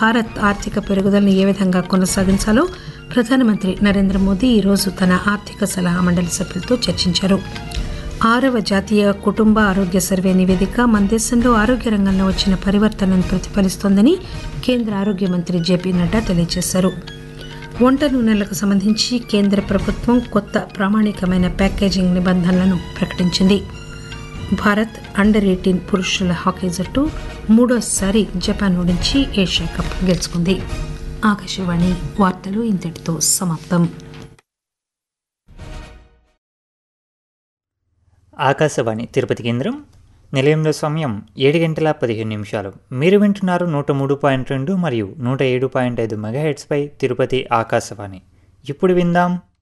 భారత్ ఆర్థిక పెరుగుదలను ఏ విధంగా కొనసాగించాలో ప్రధానమంత్రి నరేంద్ర మోదీ ఈరోజు తన ఆర్థిక సలహా మండలి సభ్యులతో చర్చించారు ఆరవ జాతీయ కుటుంబ ఆరోగ్య సర్వే నివేదిక మన దేశంలో ఆరోగ్య రంగంలో వచ్చిన పరివర్తనను ప్రతిఫలిస్తోందని కేంద్ర ఆరోగ్య మంత్రి జేపీ నడ్డా తెలియజేశారు వంట నూనెలకు సంబంధించి కేంద్ర ప్రభుత్వం కొత్త ప్రామాణికమైన ప్యాకేజింగ్ నిబంధనలను ప్రకటించింది భారత్ అండర్ ఎయిటీన్ పురుషుల హాకీ జట్టు మూడోసారి జపాన్ ఓడించి ఏషియా కప్ గెలుచుకుంది ఆకాశవాణి వార్తలు ఇంతటితో సమాప్తం ఆకాశవాణి తిరుపతి కేంద్రం నిలయంలో సమయం ఏడు గంటల పదిహేను నిమిషాలు మీరు వింటున్నారు నూట మూడు పాయింట్ రెండు మరియు నూట ఏడు పాయింట్ ఐదు మెగాహెడ్స్పై తిరుపతి ఆకాశవాణి ఇప్పుడు విందాం